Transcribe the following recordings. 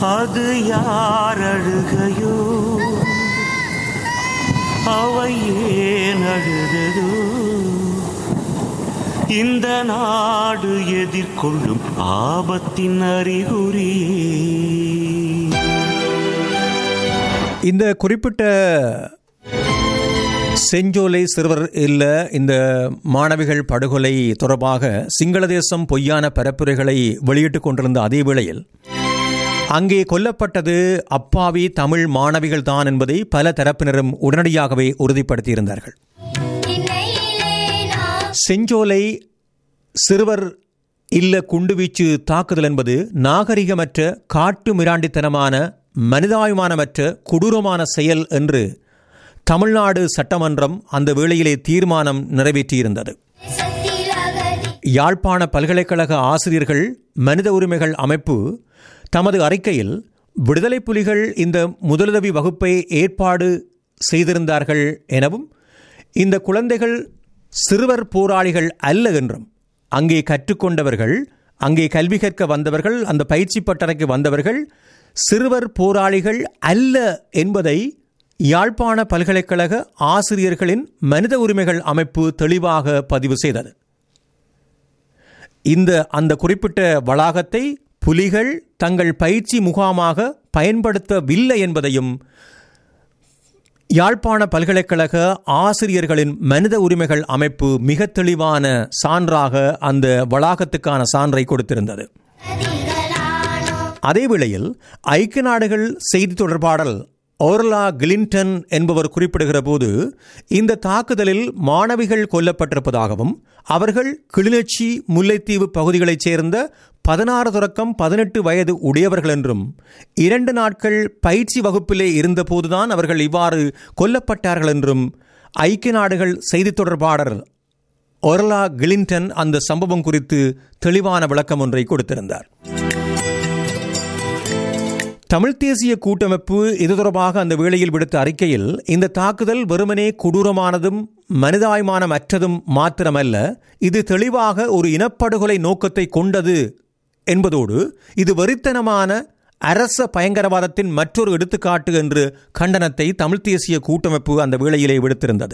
அது யார் அழுகையோ அவை ஏன் அழுததோ இந்த நாடு எதிர்கொள்ளும் ஆபத்தின் அறிகுறியே இந்த குறிப்பிட்ட செஞ்சோலை சிறுவர் இல்ல இந்த மாணவிகள் படுகொலை தொடர்பாக சிங்கள தேசம் பொய்யான பரப்புரைகளை வெளியிட்டுக் கொண்டிருந்த அதே வேளையில் அங்கே கொல்லப்பட்டது அப்பாவி தமிழ் மாணவிகள் தான் என்பதை பல தரப்பினரும் உடனடியாகவே உறுதிப்படுத்தியிருந்தார்கள் செஞ்சோலை சிறுவர் இல்ல குண்டுவீச்சு தாக்குதல் என்பது நாகரிகமற்ற காட்டு மிராண்டித்தனமான மனிதாபிமானமற்ற கொடூரமான செயல் என்று தமிழ்நாடு சட்டமன்றம் அந்த வேளையிலே தீர்மானம் நிறைவேற்றியிருந்தது யாழ்ப்பாண பல்கலைக்கழக ஆசிரியர்கள் மனித உரிமைகள் அமைப்பு தமது அறிக்கையில் விடுதலை புலிகள் இந்த முதலுதவி வகுப்பை ஏற்பாடு செய்திருந்தார்கள் எனவும் இந்த குழந்தைகள் சிறுவர் போராளிகள் அல்ல என்றும் அங்கே கற்றுக்கொண்டவர்கள் அங்கே கல்வி கற்க வந்தவர்கள் அந்த பயிற்சி பட்டறைக்கு வந்தவர்கள் சிறுவர் போராளிகள் அல்ல என்பதை யாழ்ப்பாண பல்கலைக்கழக ஆசிரியர்களின் மனித உரிமைகள் அமைப்பு தெளிவாக பதிவு செய்தது இந்த அந்த குறிப்பிட்ட வளாகத்தை புலிகள் தங்கள் பயிற்சி முகாமாக பயன்படுத்தவில்லை என்பதையும் யாழ்ப்பாண பல்கலைக்கழக ஆசிரியர்களின் மனித உரிமைகள் அமைப்பு மிக தெளிவான சான்றாக அந்த வளாகத்துக்கான சான்றை கொடுத்திருந்தது அதே வேளையில் ஐக்கிய நாடுகள் செய்தி தொடர்பாடல் ஓர்லா கிளின்டன் என்பவர் குறிப்பிடுகிற போது இந்த தாக்குதலில் மாணவிகள் கொல்லப்பட்டிருப்பதாகவும் அவர்கள் கிளிநொச்சி முல்லைத்தீவு பகுதிகளைச் சேர்ந்த பதினாறு தொடக்கம் பதினெட்டு வயது உடையவர்கள் என்றும் இரண்டு நாட்கள் பயிற்சி வகுப்பிலே இருந்தபோதுதான் அவர்கள் இவ்வாறு கொல்லப்பட்டார்கள் என்றும் ஐக்கிய நாடுகள் செய்தி தொடர்பாளர் ஒர்லா கிளின்டன் அந்த சம்பவம் குறித்து தெளிவான விளக்கம் ஒன்றை கொடுத்திருந்தார் தமிழ் தேசிய கூட்டமைப்பு இது தொடர்பாக அந்த வேளையில் விடுத்த அறிக்கையில் இந்த தாக்குதல் வெறுமனே கொடூரமானதும் மனிதாய்மானமற்றதும் மாத்திரமல்ல இது தெளிவாக ஒரு இனப்படுகொலை நோக்கத்தை கொண்டது என்பதோடு இது வெறித்தனமான அரச பயங்கரவாதத்தின் மற்றொரு எடுத்துக்காட்டு என்று கண்டனத்தை தமிழ் தேசிய கூட்டமைப்பு அந்த வேளையிலே விடுத்திருந்தது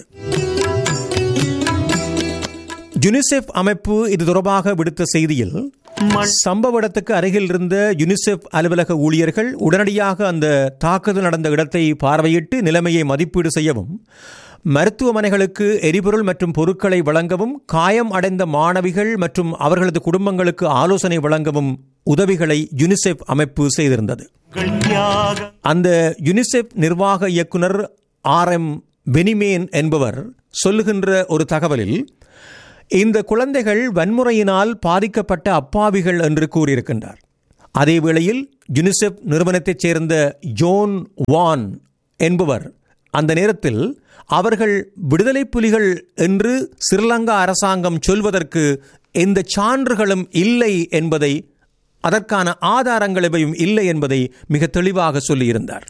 யுனிசெஃப் அமைப்பு இது தொடர்பாக விடுத்த செய்தியில் சம்பவ இடத்துக்கு அருகில் இருந்த யுனிசெஃப் அலுவலக ஊழியர்கள் உடனடியாக அந்த தாக்குதல் நடந்த இடத்தை பார்வையிட்டு நிலைமையை மதிப்பீடு செய்யவும் மருத்துவமனைகளுக்கு எரிபொருள் மற்றும் பொருட்களை வழங்கவும் காயம் அடைந்த மாணவிகள் மற்றும் அவர்களது குடும்பங்களுக்கு ஆலோசனை வழங்கவும் உதவிகளை யுனிசெஃப் அமைப்பு செய்திருந்தது அந்த யுனிசெஃப் நிர்வாக இயக்குனர் ஆர் எம் பெனிமேன் என்பவர் சொல்லுகின்ற ஒரு தகவலில் இந்த குழந்தைகள் வன்முறையினால் பாதிக்கப்பட்ட அப்பாவிகள் என்று கூறியிருக்கின்றார் அதே வேளையில் யுனிசெஃப் நிறுவனத்தைச் சேர்ந்த ஜோன் வான் என்பவர் அந்த நேரத்தில் அவர்கள் விடுதலை புலிகள் என்று ஸ்ரீலங்கா அரசாங்கம் சொல்வதற்கு எந்த சான்றுகளும் இல்லை என்பதை அதற்கான ஆதாரங்கள் எவையும் இல்லை என்பதை மிக தெளிவாக சொல்லியிருந்தார்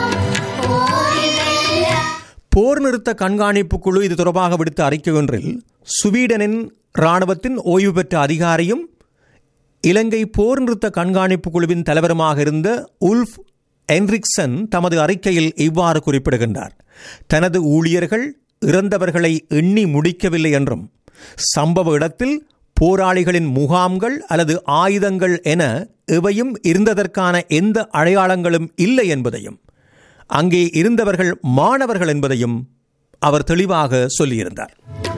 போர் நிறுத்த கண்காணிப்பு குழு இது தொடர்பாக விடுத்த அறிக்கை ஒன்றில் சுவீடனின் இராணுவத்தின் ஓய்வு பெற்ற அதிகாரியும் இலங்கை போர் நிறுத்த கண்காணிப்பு குழுவின் தலைவருமாக இருந்த உல்ஃப் என்ரிக்சன் தமது அறிக்கையில் இவ்வாறு குறிப்பிடுகின்றார் தனது ஊழியர்கள் இறந்தவர்களை எண்ணி முடிக்கவில்லை என்றும் சம்பவ இடத்தில் போராளிகளின் முகாம்கள் அல்லது ஆயுதங்கள் என எவையும் இருந்ததற்கான எந்த அடையாளங்களும் இல்லை என்பதையும் அங்கே இருந்தவர்கள் மாணவர்கள் என்பதையும் அவர் தெளிவாக சொல்லியிருந்தார்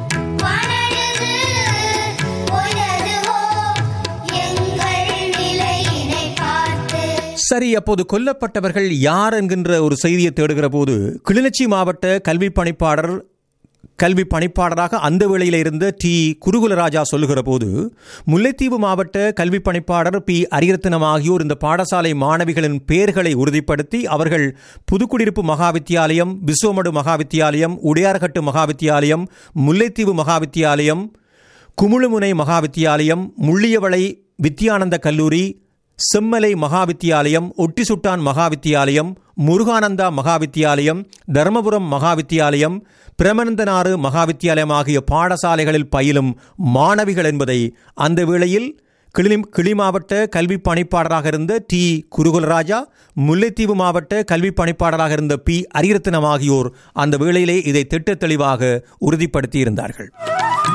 சரி அப்போது கொல்லப்பட்டவர்கள் யார் என்கின்ற ஒரு செய்தியை தேடுகிற போது கிளிநொச்சி மாவட்ட கல்வி பணிப்பாளர் கல்வி பணிப்பாளராக அந்த வேளையில் இருந்த டி குருகுலராஜா சொல்லுகிற போது முல்லைத்தீவு மாவட்ட கல்வி பணிப்பாளர் பி அரியரத்தினம் ஆகியோர் இந்த பாடசாலை மாணவிகளின் பெயர்களை உறுதிப்படுத்தி அவர்கள் புதுக்குடியிருப்பு மகாவித்தியாலயம் விஸ்வமடு மகாவித்தியாலயம் உடையார்கட்டு மகாவித்தியாலயம் முல்லைத்தீவு மகாவித்தியாலயம் குமுளுமுனை மகாவித்தியாலயம் முள்ளியவளை வித்யானந்த கல்லூரி செம்மலை மகாவித்தியாலயம் ஒட்டிசுட்டான் மகாவித்தியாலயம் முருகானந்தா மகாவித்தியாலயம் தர்மபுரம் மகாவித்தியாலயம் பிரமனந்தனாறு மகாவித்தியாலயம் ஆகிய பாடசாலைகளில் பயிலும் மாணவிகள் என்பதை அந்த வேளையில் கிளி கிளி மாவட்ட கல்வி பணிப்பாளராக இருந்த டி குருகுலராஜா முல்லைத்தீவு மாவட்ட கல்வி பணிப்பாளராக இருந்த பி அரிரத்னம் ஆகியோர் அந்த வேளையிலே இதை திட்ட தெளிவாக உறுதிப்படுத்தியிருந்தார்கள்